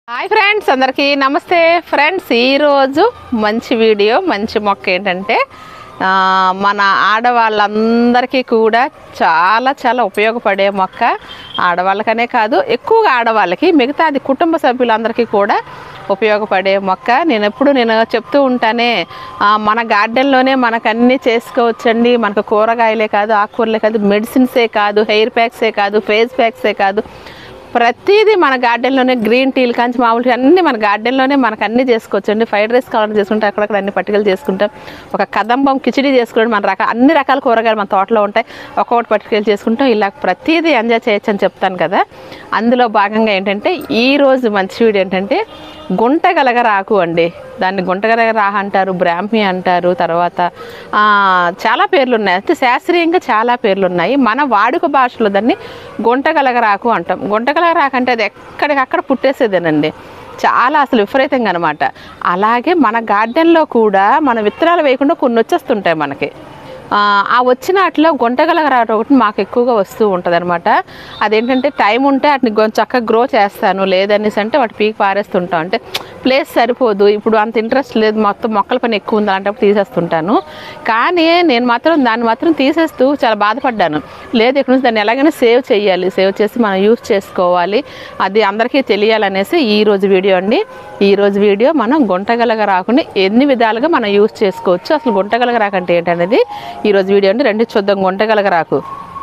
hi friends అందరికీ నమస్తే friends ఈరోజు మంచి వీడియో మంచి మొక్క ఏంటంటే ఆ, మన ఆడవాళ్ళందరికీ కూడా చాలా చాలా ఉపయోగపడే మొక్క ఆడవాళ్ళకనే కాదు ఎక్కువగా ఆడవాళ్ళకి మిగతా అది కుటుంబ సభ్యులందరికీ కూడా ఉపయోగపడే మొక్క నేను ఎప్పుడు నేను చెప్తూ ఉంటానే ఆ, మన గార్డెన్లోనే మనకు అన్నీ చేసుకోవచ్చండి మనకు కూరగాయలే కాదు ఆకుకూరలే కాదు మెడిసిన్సే కాదు హెయిర్ ప్యాక్సే కాదు ఫేస్ ప్యాక్సే కాదు ప్రతిదీ మన గార్డెన్లోనే గ్రీన్ టీలు కాంచి మామూలు అన్ని మన గార్డెన్లోనే మనకు అన్ని చేసుకోవచ్చు అండి ఫ్రైడ్ రైస్ కావాలని చేసుకుంటే అక్కడక్కడ అన్ని పట్టుకలు చేసుకుంటాం ఒక కదంబం కిచిడి చేసుకుంటే మన రకాల అన్ని రకాల కూరగాయలు మన తోటలో ఉంటాయి ఒక్కొక్కటి పట్టుకెళ్ళి చేసుకుంటాం ఇలా ప్రతిదీ ఎంజాయ్ చేయొచ్చు అని చెప్తాను కదా అందులో భాగంగా ఏంటంటే ఈ రోజు మంచి వీడియో ఏంటంటే గుంటగలగ రాకు అండి దాన్ని గుంటగలగ రాహ అంటారు బ్రాహ్మి అంటారు తర్వాత ఆ, చాలా పేర్లు ఉన్నాయి అయితే శాస్త్రీయంగా చాలా పేర్లు ఉన్నాయి మన వాడుక భాషలో దాన్ని గుంటగలగ రాకు అంటాం గుంటగలగ రాకు అంటే అది ఎక్కడికక్కడ పుట్టేసేదేనండి చాలా అసలు విపరీతంగా అనమాట అలాగే మన గార్డెన్లో కూడా మన విత్తనాలు వేయకుండా కొన్ని వచ్చేస్తుంటాయి మనకి ఆ, ఆ వచ్చిన వాటిలో గుంటగలగ రావడం ఒకటి మాకు ఎక్కువగా వస్తూ ఉంటుంది అనమాట అదేంటంటే టైం ఉంటే వాటిని గొం- చక్కగా గ్రో చేస్తాను లేదనేసి అంటే వాటి పీకి పారేస్తుంటాం అంటే ప్లేస్ సరిపోదు ఇప్పుడు అంత ఇంట్రెస్ట్ లేదు మొత్తం మొక్కల పని ఎక్కువ ఉంది అలాంటప్పుడు తీసేస్తుంటాను కానీ నేను మాత్రం దాన్ని మాత్రం తీసేస్తూ చాలా బాధపడ్డాను లేదు ఇక్కడ నుంచి దాన్ని ఎలాగైనా సేవ్ చేయాలి సేవ్ చేసి మనం యూస్ చేసుకోవాలి అది అందరికీ తెలియాలనేసి ఈ రోజు వీడియో అండి ఈ రోజు వీడియో మనం గుంటగలగ రాకుండా ఎన్ని విధాలుగా మనం యూస్ చేసుకోవచ్చు అసలు గుంటగలగ రాకంటే ఏంటనేది ఈ రోజు వీడియో అండి రెండు చూద్దాం గుంటగలగ రాకు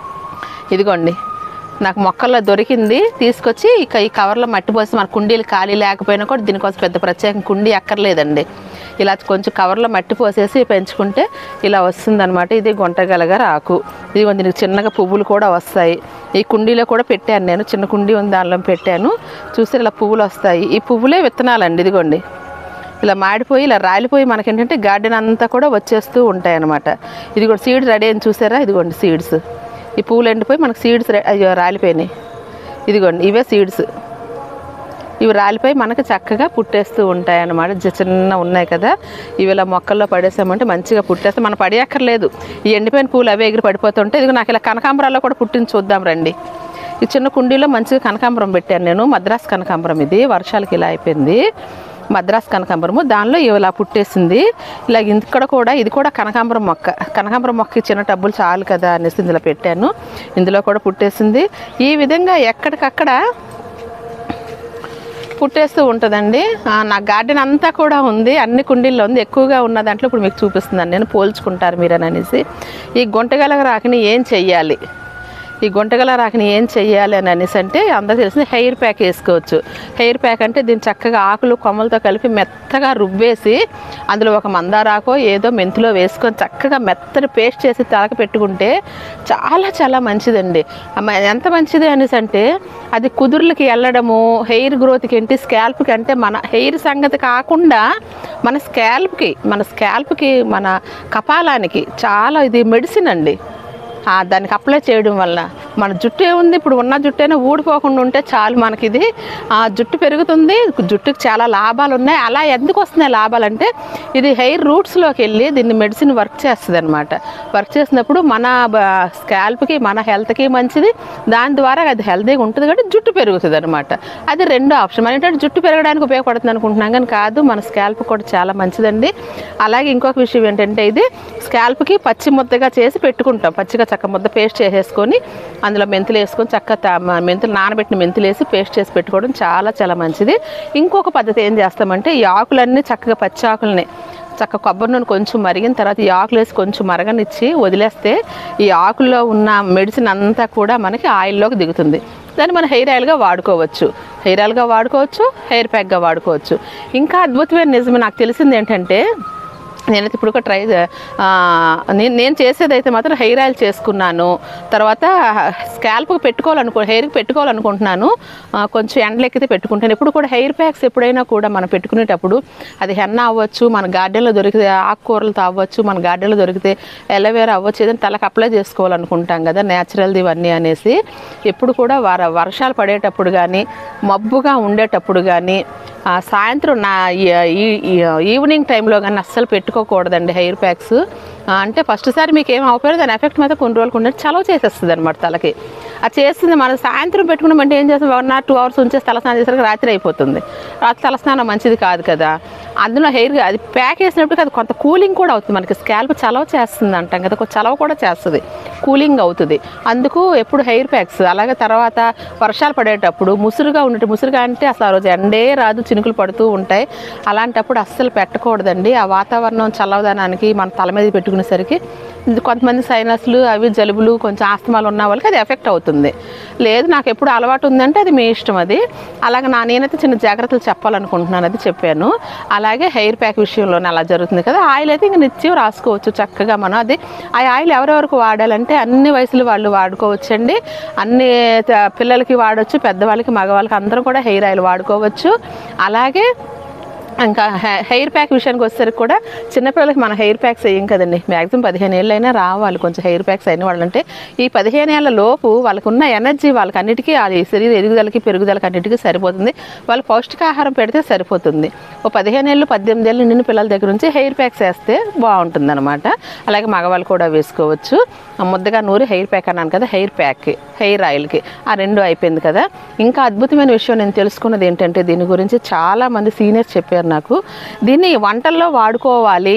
ఇదిగోండి నాకు మొక్కల్లో దొరికింది తీసుకొచ్చి ఇక ఈ కవర్లో మట్టి పోసి మన కుండీలు ఖాళీ లేకపోయినా కూడా దీనికోసం పెద్ద ప్రత్యేకం కుండీ అక్కర్లేదండి ఇలా కొంచెం కవర్లో మట్టి పోసేసి పెంచుకుంటే ఇలా వస్తుందన్నమాట ఇది గుంటగలగ రాకు ఇది దీనికి చిన్నగా పువ్వులు కూడా వస్తాయి ఈ కుండీలో కూడా పెట్టాను నేను చిన్న కుండీ ఉంది దానిలో పెట్టాను చూస్తే ఇలా పువ్వులు వస్తాయి ఈ పువ్వులే విత్తనాలండి ఇదిగోండి ఇలా మాడిపోయి ఇలా రాలిపోయి మనకేంటంటే గార్డెన్ అంతా కూడా వచ్చేస్తూ ఉంటాయి అన్నమాట ఇది కూడా సీడ్స్ రెడీ అని చూసారా ఇదిగోండి సీడ్స్ ఈ పువ్వులు ఎండిపోయి మనకు సీడ్స్ అయ్యో రాలిపోయినాయి ఇదిగోండి ఇవే సీడ్స్ ఇవి రాలిపోయి మనకు చక్కగా పుట్టేస్తూ ఉంటాయి అన్నమాట జ- చిన్న ఉన్నాయి కదా ఇవి ఇలా మొక్కల్లో పడేసామంటే మంచిగా పుట్టేస్తే మనం పడేయక్కర్లేదు ఈ ఎండిపోయిన పూలు అవే ఎగిరి పడిపోతుంటే ఇది నాకు ఇలా కనకాంబరాల్లో కూడా పుట్టింది చూద్దాం రండి ఈ చిన్న కుండీలో మంచిగా కనకాంబరం పెట్టాను నేను మద్రాస్ కనకాంబరం ఇది వర్షాలకి ఇలా అయిపోయింది మద్రాస్ కనకాంబరము దానిలో ఇవి ఇలా పుట్టేసింది ఇలా ఇక్కడ కూడా ఇది కూడా కనకాంబరం మొక్క కనకాంబరం మొక్క చిన్న టబ్బులు చాలు కదా అనేసి ఇందులో పెట్టాను ఇందులో కూడా పుట్టేసింది ఈ విధంగా ఎక్కడికక్కడ పుట్టేస్తూ ఉంటుందండి ఆ, నా గార్డెన్ అంతా కూడా ఉంది అన్ని కుండీల్లో ఉంది ఎక్కువగా ఉన్న దాంట్లో ఇప్పుడు మీకు చూపిస్తున్నాను నేను పోల్చుకుంటారు మీరని అనేసి ఈ గుంటగలగ రాకిని ఏం చెయ్యాలి ఈ గుంటగల రాకిని ఏం చెయ్యాలి అని అనేసి అంటే అందరూ తెలిసింది హెయిర్ ప్యాక్ వేసుకోవచ్చు హెయిర్ ప్యాక్ అంటే దీన్ని చక్కగా ఆకులు కొమ్మలతో కలిపి మెత్తగా రుబ్బేసి అందులో ఒక మందారాకో ఏదో మెంతిలో వేసుకొని చక్కగా మెత్తని పేస్ట్ చేసి తలక పెట్టుకుంటే చాలా చాలా మంచిదండి అమ్మ, ఎంత మంచిది అనేసి అంటే అది కుదుర్లకి వెళ్ళడము హెయిర్ గ్రోత్కి ఏంటి స్కాల్ప్కి అంటే మన హెయిర్ సంగతి కాకుండా మన స్కాల్ప్కి మన స్కాల్ప్కి మన కపాలానికి చాలా ఇది మెడిసిన్ అండి ఆ, దానికి అప్లై చేయడం వల్ల మన జుట్టు ఏముంది ఇప్పుడు ఉన్న జుట్టు అయినా ఊడిపోకుండా ఉంటే చాలు మనకి ఇది ఆ, జుట్టు పెరుగుతుంది జుట్టుకి చాలా లాభాలు ఉన్నాయి అలా ఎందుకు వస్తున్నాయి లాభాలు అంటే ఇది హెయిర్ రూట్స్లోకి వెళ్ళి దీన్ని మెడిసిన్ వర్క్ చేస్తుంది అనమాట వర్క్ చేసినప్పుడు మన స్కాల్ప్కి మన హెల్త్కి మంచిది దాని ద్వారా అది హెల్తీగా ఉంటుంది కాబట్టి జుట్టు పెరుగుతుంది అనమాట అది రెండో ఆప్షన్ మన ఏంటంటే జుట్టు పెరగడానికి ఉపయోగపడుతుంది అనుకుంటున్నాం కానీ కాదు మన స్కాల్ప్ కూడా చాలా మంచిదండి అలాగే ఇంకొక విషయం ఏంటంటే ఇది స్కాల్ప్కి పచ్చి ముద్దగా చేసి పెట్టుకుంటాం పచ్చిగా చక్క ముద్ద పేస్ట్ చేసేసుకొని అందులో మెంతులు వేసుకొని చక్క తా- మ- మెంతులు నానబెట్టిన మెంతులు వేసి పేస్ట్ చేసి పెట్టుకోవడం చాలా చాలా మంచిది ఇంకొక పద్ధతి ఏం చేస్తామంటే ఈ ఆకులన్నీ చక్కగా పచ్చి ఆకులని చక్క కొబ్బరి నూనె కొంచెం మరిగిన తర్వాత ఈ ఆకులు వేసి కొంచెం మరగనిచ్చి వదిలేస్తే ఈ ఆకుల్లో ఉన్న మెడిసిన్ అంతా కూడా మనకి ఆయిల్లోకి దిగుతుంది దాన్ని మనం హెయిర్ ఆయిల్గా వాడుకోవచ్చు హెయిర్ ఆయిల్గా వాడుకోవచ్చు హెయిర్ ప్యాక్గా వాడుకోవచ్చు ఇంకా అద్భుతమైన నిజమే నాకు తెలిసింది ఏంటంటే నేనైతే ఇప్పుడు కూడా ట్రై నేను నేను చేసేది అయితే మాత్రం హెయిర్ ఆయిల్ చేసుకున్నాను తర్వాత స్కాల్ప్కి పెట్టుకోవాలనుకో హెయిర్కి పెట్టుకోవాలనుకుంటున్నాను ఆ, కొంచెం ఎండలెక్కితే పెట్టుకుంటాను ఎప్పుడు కూడా హెయిర్ ప్యాక్స్ ఎప్పుడైనా కూడా మనం పెట్టుకునేటప్పుడు అది హెన్న అవ్వచ్చు మన గార్డెన్లో దొరికితే ఆకుకూరలతో అవ్వచ్చు మన గార్డెన్లో దొరికితే ఎలవేరా అవ్వచ్చు ఏదైనా తలకు అప్లై చేసుకోవాలనుకుంటాం కదా నేచురల్ది ఇవన్నీ అనేసి ఎప్పుడు కూడా వర వర్షాలు పడేటప్పుడు కానీ మబ్బుగా ఉండేటప్పుడు కానీ ఆ, సాయంత్రం నా ఈ- ఈ- ఈ- ఈవినింగ్ టైంలో కానీ అస్సలు పెట్టుకోకూడదండి హెయిర్ ప్యాక్స్ ఆ, అంటే ఫస్ట్ సారి మీకు ఏం అవ్వకపోయినా దాని ఎఫెక్ట్ మీద కొన్ని రోజులకు ఉండదు చలవ చేసేస్తుంది అనమాట తలకి అది చేస్తుంది మనం సాయంత్రం పెట్టుకున్నామంటే ఏం చేస్తాం వన్ ఆర్ టూ అవర్స్ ఉంచేసి తలస్నానం చేసరికి రాత్రి అయిపోతుంది రాత్రి తలస్నానం మంచిది కాదు కదా అందులో హెయిర్ అది ప్యాక్ చేసినప్పుడు అది కొంత కూలింగ్ కూడా అవుతుంది మనకి స్కాల్ప్ చలవ చేస్తుంది అంటాం కదా కొంచెం చలవ కూడా చేస్తుంది కూలింగ్ అవుతుంది అందుకు ఎప్పుడు హెయిర్ ప్యాక్స్ అలాగే తర్వాత వర్షాలు పడేటప్పుడు ముసురుగా ఉండేటి ముసురుగా అంటే అసలు ఆ రోజు ఎండే రాదు చినుకులు పడుతూ ఉంటాయి అలాంటప్పుడు అస్సలు పెట్టకూడదండి ఆ వాతావరణం చల్లవదనానికి మన తల మీద పెట్టుకునేసరికి ఇది కొంతమంది సైనస్లు అవి జలుబులు కొంచెం ఆస్తమాలు ఉన్న వాళ్ళకి అది ఎఫెక్ట్ అవుతుంది లేదు నాకు ఎప్పుడు అలవాటు ఉందంటే అది మీ ఇష్టం అది అలాగే నా నేనైతే చిన్న జాగ్రత్తలు చెప్పాలనుకుంటున్నాను అది చెప్పాను అలాగే హెయిర్ ప్యాక్ విషయంలోనే అలా జరుగుతుంది కదా ఆయిల్ అయితే ఇంక నిత్యం రాసుకోవచ్చు చక్కగా మనం అది ఆ ఆయిల్ ఎవరెవరికి వాడాలంటే అన్ని వయసులు వాళ్ళు వాడుకోవచ్చండి అన్ని త- పిల్లలకి వాడవచ్చు పెద్దవాళ్ళకి మగవాళ్ళకి అందరూ కూడా హెయిర్ ఆయిల్ వాడుకోవచ్చు అలాగే ఇంకా హె- హెయిర్ ప్యాక్ విషయానికి వచ్చేసరికి కూడా చిన్నపిల్లలకి మన హెయిర్ ప్యాక్స్ వేయం కదండి మ్యాక్సిమం పదిహేను ఏళ్ళు అయినా రావాలి కొంచెం హెయిర్ ప్యాక్స్ అయిన వాళ్ళంటే ఈ పదిహేను ఏళ్ళ లోపు వాళ్ళకు ఉన్న ఎనర్జీ వాళ్ళకి అన్నిటికీ ఆ శరీర ఎదుగుదలకి పెరుగుదలకి అన్నిటికీ సరిపోతుంది వాళ్ళు పౌష్టికాహారం పెడితే సరిపోతుంది ఓ పదిహేను ఏళ్ళు పద్దెనిమిది ఏళ్ళు నిండిన పిల్లల దగ్గర నుంచి హెయిర్ ప్యాక్స్ వేస్తే బాగుంటుంది అనమాట అలాగే మగవాళ్ళు కూడా వేసుకోవచ్చు ఆ ముద్దగా నూరి హెయిర్ ప్యాక్ అన్నాను కదా హెయిర్ ప్యాక్ హెయిర్ ఆయిల్కి ఆ రెండు అయిపోయింది కదా ఇంకా అద్భుతమైన విషయం నేను తెలుసుకున్నది ఏంటంటే దీని గురించి చాలా మంది సీనియర్స్ చెప్పారు నాకు దీన్ని వంటల్లో వాడుకోవాలి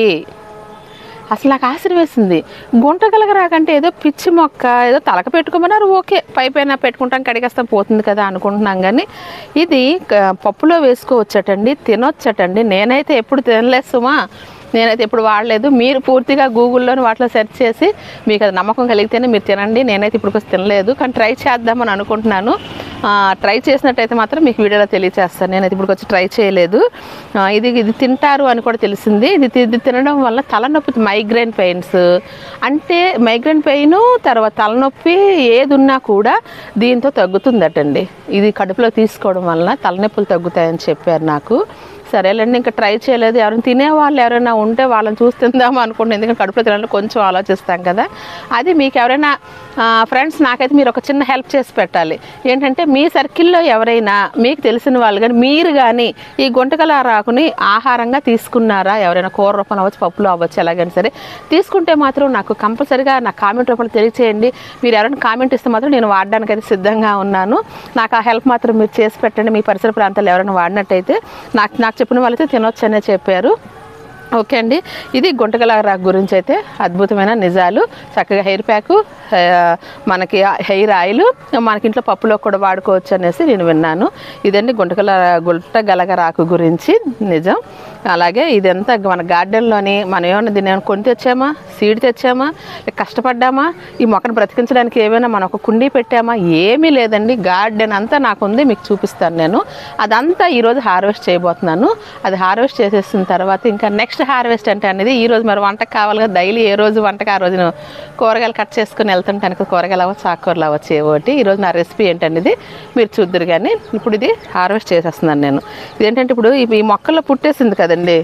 అసలు నాకు ఆశ్చర్యం వేసింది గుంట కలగరాకంటే ఏదో పిచ్చి మొక్క ఏదో తలక పెట్టుకోమన్నారు ఓకే పై పైన పెట్టుకుంటాం కడిగేస్తాం పోతుంది కదా అనుకుంటున్నాం కానీ ఇది క- పప్పులో వేసుకోవచ్చటండి తినొచ్చటండి నేనైతే ఎప్పుడు తినలేదు సుమా నేనైతే ఎప్పుడు వాడలేదు మీరు పూర్తిగా గూగుల్లోని వాటిలో సెర్చ్ చేసి మీకు అది నమ్మకం కలిగితేనే మీరు తినండి నేనైతే ఇప్పుడు కొంచెం తినలేదు కానీ ట్రై చేద్దామని అనుకుంటున్నాను ఆ, ట్రై చేసినట్టయితే మాత్రం మీకు వీడియోలో తెలియచేస్తాను నేనైతే ఇప్పుడు వచ్చి ట్రై చేయలేదు ఆ, ఇది ఇది తింటారు అని కూడా తెలిసింది ఇది తి- ఇది తినడం వల్ల తలనొప్పి మైగ్రేన్ పెయిన్స్ అంటే మైగ్రేన్ పెయిన్ తర్వాత తలనొప్పి ఏది ఉన్నా కూడా దీంతో తగ్గుతుందటండి ఇది కడుపులో తీసుకోవడం వలన తలనొప్పులు తగ్గుతాయని చెప్పారు నాకు సరేలేండి ఇంకా ట్రై చేయలేదు ఎవరైనా తినేవాళ్ళు ఎవరైనా ఉంటే వాళ్ళని చూసి తిందామా అనుకుంటున్నాను ఎందుకంటే కడుపులో తినాలని కొంచెం ఆలోచిస్తాం కదా అది మీకు ఎవరైనా ఫ్రెండ్స్ నాకైతే మీరు ఒక చిన్న హెల్ప్ చేసి పెట్టాలి ఏంటంటే మీ సర్కిల్లో ఎవరైనా మీకు తెలిసిన వాళ్ళు కానీ మీరు కానీ ఈ గుంటకల రాకుని ఆహారంగా తీసుకున్నారా ఎవరైనా కూర రూపంలో అవ్వచ్చు పప్పులో అవ్వచ్చు ఎలాగైనా సరే తీసుకుంటే మాత్రం నాకు కంపల్సరిగా నా కామెంట్ రూపంలో తెలియచేయండి మీరు ఎవరైనా కామెంట్ ఇస్తే మాత్రం నేను వాడడానికి అయితే సిద్ధంగా ఉన్నాను నాకు ఆ హెల్ప్ మాత్రం మీరు చేసి పెట్టండి మీ పరిసర ప్రాంతాల్లో ఎవరైనా వాడినట్టయితే నాకు నాకు చెప్పిన వాళ్ళైతే తినొచ్చు అనే చెప్పారు ఓకే అండి ఇది గుంటగల రాక్ గురించి అయితే అద్భుతమైన నిజాలు చక్కగా హెయిర్ ప్యాకు ఆ, మనకి హెయిర్ ఆయిల్ మనకి ఇంట్లో పప్పులో కూడా వాడుకోవచ్చు అనేసి నేను విన్నాను ఇదండి గుంటగల గుంటగలగ రాకు గురించి నిజం అలాగే ఇదంతా మన గార్డెన్లోని మనం ఏమన్నా దీన్ని ఏమైనా కొని తెచ్చామా సీడ్ తెచ్చామా లేక కష్టపడ్డామా ఈ మొక్కను బ్రతికించడానికి ఏమైనా మనం ఒక కుండీ పెట్టామా ఏమీ లేదండి గార్డెన్ అంతా నాకు ఉంది మీకు చూపిస్తాను నేను అదంతా ఈరోజు హార్వెస్ట్ చేయబోతున్నాను అది హార్వెస్ట్ చేసేసిన తర్వాత ఇంకా నెక్స్ట్ హార్వెస్ట్ అంటే అనేది ఈ రోజు మరి వంటకు కావాలి కదా డైలీ ఏ రోజు వంటకు ఆ రోజు నేను కూరగాయలు కట్ చేసుకుని వెళ్తుంటాను కదా కూరగాయలు అవ్వచ్చు ఆకుకూరలు అవ్వచ్చు ఏ ఒకటి ఈరోజు నా రెసిపీ ఏంటనేది మీరు చూద్దరు కానీ ఇప్పుడు ఇది హార్వెస్ట్ చేసేస్తున్నాను నేను ఇదేంటంటే ఇప్పుడు ఈ- ఈ మొక్కల్లో పుట్టేసింది కదండి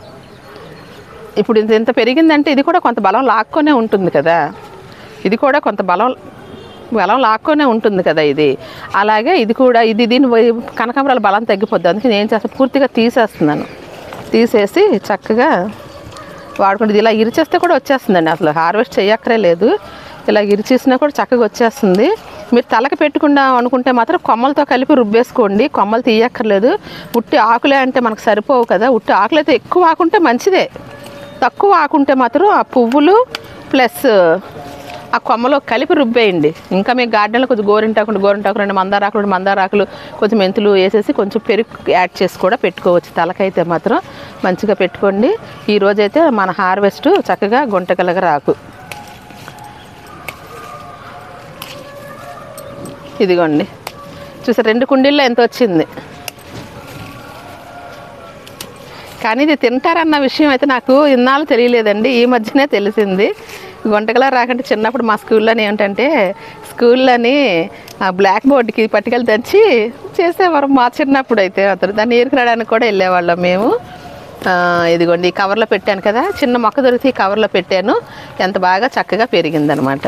ఇప్పుడు ఇంత ఇంత పెరిగిందంటే ఇది కూడా కొంత బలం లాక్కొనే ఉంటుంది కదా ఇది కూడా కొంత బలం బలం లాక్కొనే ఉంటుంది కదా ఇది అలాగే ఇది కూడా ఇది దీని వై- కనకాంబరాల బలం తగ్గిపోద్ది అందుకే నేను ఏం చేస్తాను పూర్తిగా తీసేస్తున్నాను తీసేసి చక్కగా వాడుకుంటే ఇది ఇలా ఇరిచేస్తే కూడా వచ్చేస్తుందండి అసలు హార్వెస్ట్ చేయక్కరే లేదు ఇలా ఇరిచేసినా కూడా చక్కగా వచ్చేస్తుంది మీరు తలకి పెట్టుకుండా అనుకుంటే మాత్రం కొమ్మలతో కలిపి రుబ్బేసుకోండి కొమ్మలు తీయక్కర్లేదు ఉట్టి ఆకులే అంటే మనకు సరిపోవు కదా ఉట్టి ఆకులు అయితే ఎక్కువ ఆకుంటే మంచిదే తక్కువ ఆకుంటే మాత్రం ఆ పువ్వులు ప్లస్ ఆ కొమ్మలో కలిపి రుబ్బేయండి ఇంకా మీ గార్డెన్లో కొంచెం గోరింటాకు గోరింటాకు రెండు మందారాకులు రెండు మందారాకులు కొంచెం మెంతులు వేసేసి కొంచెం పెరుగు యాడ్ చేసి కూడా పెట్టుకోవచ్చు తలకైతే మాత్రం మంచిగా పెట్టుకోండి ఈ రోజైతే మన హార్వెస్ట్ చక్కగా గుంటగలగ రాకు ఇదిగోండి చూసారు రెండు కుండీల్లో ఎంత వచ్చింది కానీ ఇది తింటారన్న విషయం అయితే నాకు ఇన్నాళ్ళు తెలియలేదండి ఈ మధ్యనే తెలిసింది గుంటకలా రాకంటే చిన్నప్పుడు మా స్కూల్లోని ఏంటంటే స్కూల్లోని బ్లాక్ బోర్డ్కి పట్టుకెళ్ళి తెచ్చి చేసేవారు మా చిన్నప్పుడు అయితే అతను దాన్ని ఏరుకురావడానికి కూడా వెళ్ళేవాళ్ళం మేము ఆ, ఇదిగోండి ఈ కవర్లో పెట్టాను కదా చిన్న మొక్క దొరికితే ఈ కవర్లో పెట్టాను ఎంత బాగా చక్కగా పెరిగిందనమాట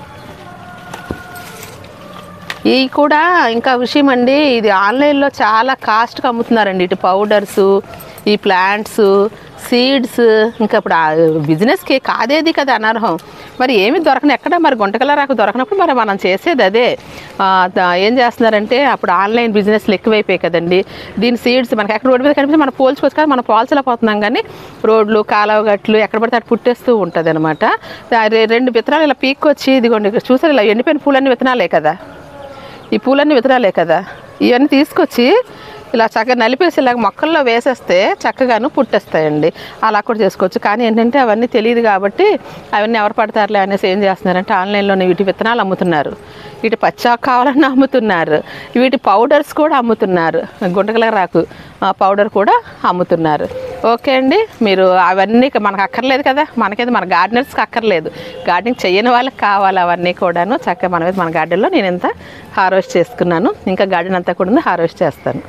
ఈ కూడా ఇంకా విషయం అండి ఇది ఆన్లైన్లో చాలా కాస్ట్కి అమ్ముతున్నారండి ఇటు పౌడర్స్ ఈ ప్లాంట్స్ సీడ్స్ ఇంకా ఇప్పుడు ఆ బిజినెస్కి కాదేది కదా అనర్హం మరి ఏమి దొరకని ఎక్కడ మరి గుంటకలరాకు దొరకనప్పుడు మరి మనం చేసేది అదే ఆ, ద- ఏం చేస్తున్నారంటే అప్పుడు ఆన్లైన్ బిజినెస్లు ఎక్కువైపోయాయి కదండి దీని సీడ్స్ మనకి ఎక్కడ రోడ్డు మీద కనిపిస్తే మనం పోల్చుకోవచ్చు కదా మనం పోల్చలేకపోతున్నాం కానీ రోడ్లు కాలువ గట్లు ఎక్కడ పడితే అటు పుట్టేస్తూ ఉంటుంది అనమాట రెండు విత్తనాలు ఇలా పీక్కొచ్చి ఇదిగోండి చూసారు ఇలా ఎండిపోయిన పూలన్నీ విత్తనాలే కదా ఈ పూలన్నీ విత్తనాలే కదా ఇవన్నీ తీసుకొచ్చి ఇలా చక్కగా నలిపేసి ఇలా మొక్కల్లో వేసేస్తే చక్కగాను పుట్టేస్తాయండి అలా కూడా చేసుకోవచ్చు కానీ ఏంటంటే అవన్నీ తెలియదు కాబట్టి అవన్నీ ఎవరు పడతారులే అనేసి ఏం చేస్తున్నారంటే ఆన్లైన్లోనే వీటి విత్తనాలు అమ్ముతున్నారు వీటి పచ్చాకు కావాలన్నా అమ్ముతున్నారు వీటి పౌడర్స్ కూడా అమ్ముతున్నారు గుంటకల రాకు ఆ, పౌడర్ కూడా అమ్ముతున్నారు ఓకే అండి మీరు అవన్నీ మనకు అక్కర్లేదు కదా మనకైతే మన గార్డెనర్స్కి అక్కర్లేదు గార్డెనింగ్ చేయని వాళ్ళకి కావాలి అవన్నీ కూడాను చక్కగా మన మన గార్డెన్లో నేను ఇంత హార్వెస్ట్ చేసుకున్నాను ఇంకా గార్డెన్ అంతా కూడా ఉంది హార్వెస్ట్ చేస్తాను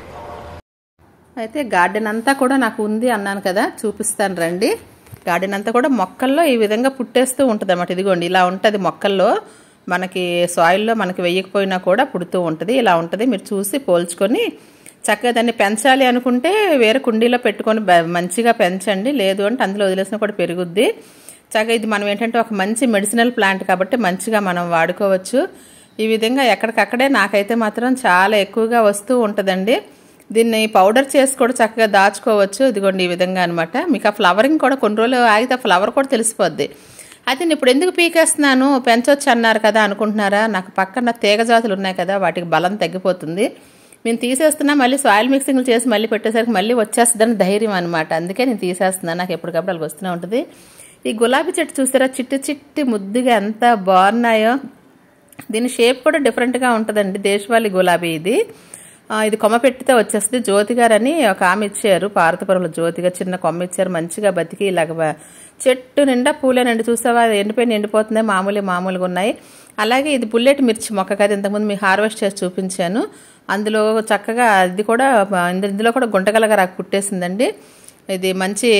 అయితే గార్డెన్ అంతా కూడా నాకు ఉంది అన్నాను కదా చూపిస్తాను రండి గార్డెన్ అంతా కూడా మొక్కల్లో ఈ విధంగా పుట్టేస్తూ ఉంటుంది అన్నమాట ఇదిగోండి ఇలా ఉంటుంది మొక్కల్లో మనకి సాయిల్లో మనకి వేయకపోయినా కూడా పుడుతూ ఉంటుంది ఇలా ఉంటుంది మీరు చూసి పోల్చుకొని చక్కగా దాన్ని పెంచాలి అనుకుంటే వేరే కుండీలో పెట్టుకొని బ- మంచిగా పెంచండి లేదు అంటే అందులో వదిలేసినా కూడా పెరుగుద్ది చక్కగా ఇది మనం ఏంటంటే ఒక మంచి మెడిసినల్ ప్లాంట్ కాబట్టి మంచిగా మనం వాడుకోవచ్చు ఈ విధంగా ఎక్కడికక్కడే నాకైతే మాత్రం చాలా ఎక్కువగా వస్తూ ఉంటుందండి దీన్ని పౌడర్ చేసి కూడా చక్కగా దాచుకోవచ్చు ఇదిగోండి ఈ విధంగా అనమాట మీకు ఆ ఫ్లవరింగ్ కూడా కొన్ని రోజులు ఆగితే ఆ ఫ్లవర్ కూడా తెలిసిపోద్ది అయితే నేను ఇప్పుడు ఎందుకు పీకేస్తున్నాను పెంచొచ్చు అన్నారు కదా అనుకుంటున్నారా నాకు పక్కన తీగ జాతులు ఉన్నాయి కదా వాటికి బలం తగ్గిపోతుంది నేను తీసేస్తున్నా మళ్ళీ సాయిల్ మిక్సింగ్లు చేసి మళ్ళీ పెట్టేసరికి మళ్ళీ వచ్చేస్తుందని ధైర్యం అనమాట అందుకే నేను తీసేస్తున్నాను నాకు ఎప్పటికప్పుడు అలాగ వస్తూనే ఉంటుంది ఈ గులాబీ చెట్టు చూసారా చిట్టి చిట్టి ముద్దుగా ఎంత బాగున్నాయో దీని షేప్ కూడా డిఫరెంట్గా ఉంటుందండి దేశవాళీ గులాబీ ఇది ఆ, ఇది కొమ్మ పెట్టితే వచ్చేస్తుంది జ్యోతి గారు అని ఒక ఆమె ఇచ్చారు పార్వతపురంలో జ్యోతిగా చిన్న కొమ్మ ఇచ్చారు మంచిగా బతికి ఇలాగ బ- చెట్టు నిండా పూలేనండి చూసావా అది ఎండిపోయి ఎండిపోతుంది మామూలు మామూలుగా ఉన్నాయి అలాగే ఇది బుల్లెట్ మిర్చి మొక్క కదా ఇంతకుముందు మీకు హార్వెస్ట్ చేసి చూపించాను అందులో చక్కగా ఇది కూడా ఇందు- ఇందులో కూడా గుంటగలగా రాకు పుట్టేసిందండి ఇది మంచి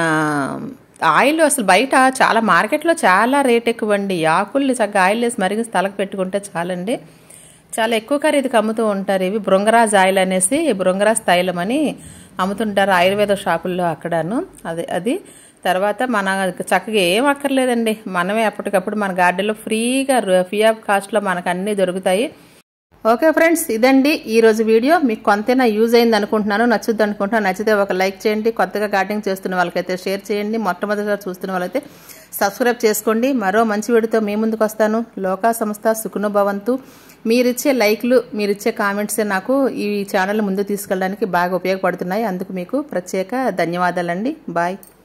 దా- ఆయిల్ అసలు బయట చాలా మార్కెట్లో చాలా రేట్ ఎక్కువ అండి ఆకుల్ని చక్కగా ఆయిల్ వేసి మరిగి తలకు పెట్టుకుంటే చాలండి చాలా ఎక్కువ ఖరీదుకి అమ్ముతూ ఉంటారు ఇవి బృంగరాజ్ ఆయిల్ అనేసి బృంగరాజ్ తైలం అని అమ్ముతుంటారు ఆయుర్వేద షాపుల్లో అక్కడను అది అది తర్వాత మన చక్కగా ఏం అక్కర్లేదండి మనమే అప్పటికప్పుడు మన గార్డెన్లో ఫ్రీగా ఫ్రీ ఆఫ్ కాస్ట్లో మనకు అన్నీ దొరుకుతాయి ఓకే ఫ్రెండ్స్ ఇదండి ఈ రోజు వీడియో మీకు కొంతైనా యూజ్ అయింది అనుకుంటున్నాను నచ్చుద్ది అనుకుంటున్నాను నచ్చితే ఒక లైక్ చేయండి కొత్తగా గార్డెనింగ్ చేస్తున్న వాళ్ళకైతే షేర్ చేయండి మొట్టమొదటిగా చూస్తున్న వాళ్ళైతే సబ్స్క్రైబ్ చేసుకోండి మరో మంచి వీడియోతో మీ ముందుకు వస్తాను లోకా సంస్థ సుఖను భవంతు మీరిచ్చే లైక్లు మీరిచ్చే కామెంట్సే నాకు ఈ ఛానల్ ముందుకు తీసుకెళ్ళడానికి బాగా ఉపయోగపడుతున్నాయి అందుకు మీకు ప్రత్యేక ధన్యవాదాలండి బాయ్